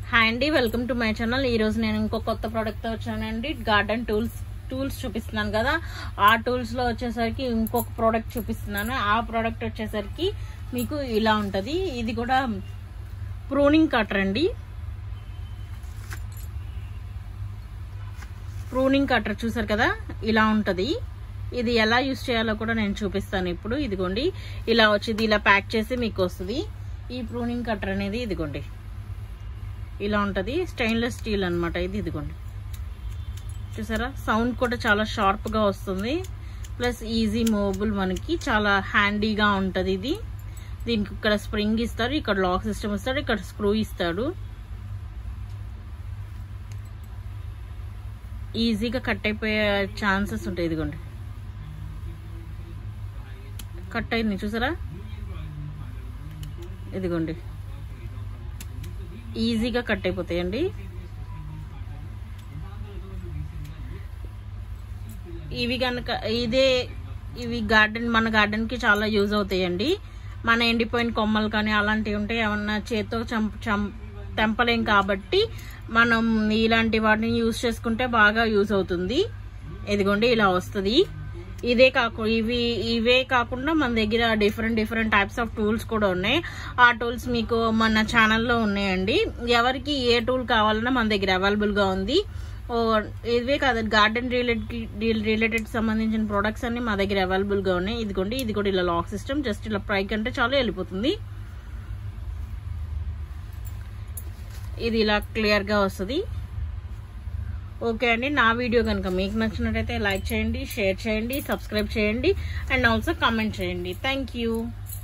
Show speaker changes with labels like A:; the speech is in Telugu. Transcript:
A: హాయ్ అండి వెల్కమ్ టు మై ఛానల్ ఈ రోజు నేను ఇంకో కొత్త ప్రోడక్ట్ తో వచ్చానండి గార్డెన్ టూల్స్ టూల్స్ చూపిస్తున్నాను కదా ఆ టూల్స్ లో వచ్చేసరికి ఇంకొక ప్రోడక్ట్ చూపిస్తున్నాను ఆ ప్రోడక్ట్ వచ్చేసరికి మీకు ఇలా ఉంటది ఇది కూడా ప్రూనింగ్ కటర్ అండి ప్రూనింగ్ కటర్ చూసారు కదా ఇలా ఉంటది ఇది ఎలా యూస్ చేయాలో కూడా నేను చూపిస్తాను ఇప్పుడు ఇదిగోండి ఇలా వచ్చి ఇలా ప్యాక్ చేసి మీకు వస్తుంది ఈ ప్రూనింగ్ కటర్ అనేది ఇదిగోండి ఇలా ఉంటుంది స్టెయిన్లెస్ స్టీల్ అనమాట ఇది ఇదిగోండి చూసారా సౌండ్ కూడా చాలా షార్ప్గా వస్తుంది ప్లస్ ఈజీ మూవబుల్ మనకి చాలా హ్యాండీగా ఉంటుంది ఇది దీనికి ఇక్కడ స్ప్రింగ్ ఇస్తారు ఇక్కడ లాక్ సిస్టమ్ ఇస్తాడు ఇక్కడ స్క్రూ ఇస్తాడు ఈజీగా కట్ అయిపోయే ఛాన్సెస్ ఉంటాయి ఇదిగోండి కట్ అయింది చూసారా ఇదిగోండి ఈజీగా కట్ అయిపోతాయండి ఇవి కనుక ఇదే ఇవి గార్డెన్ మన గార్డెన్ కి చాలా యూజ్ అవుతాయండి మన ఎండిపోయిన కొమ్మలు కానీ అలాంటివి ఉంటే ఏమన్నా చేత్తో చంప చం తెంపలేం కాబట్టి మనం ఇలాంటి వాటిని యూజ్ చేసుకుంటే బాగా యూజ్ అవుతుంది ఇదిగోండి ఇలా వస్తుంది ఇదే కాకుండా ఇవి ఇవే కాకుండా మన దగ్గర different different types of tools కూడా ఉన్నాయి ఆ టూల్స్ మీకు మన ఛానల్లో ఉన్నాయండి ఎవరికి ఏ టూల్ కావాలన్నా మన దగ్గర అవైలబుల్గా ఉంది ఓ, ఇవే కాదు గార్డెన్ రిలేటెడ్ రిలేటెడ్ సంబంధించిన ప్రొడక్ట్స్ అన్ని మా దగ్గర అవైలబుల్గా ఉన్నాయి ఇదిగోండి ఇది కూడా ఇలా లాక్ సిస్టమ్ జస్ట్ ఇలా ప్రైక్ అంటే చాలు వెళ్ళిపోతుంది ఇది ఇలా క్లియర్గా వస్తుంది ఓకే అండి నా వీడియో కనుక మీకు నచ్చినట్టయితే లైక్ చేయండి షేర్ చేయండి సబ్స్క్రైబ్ చేయండి అండ్ ఆల్సో కామెంట్ చేయండి థ్యాంక్ యూ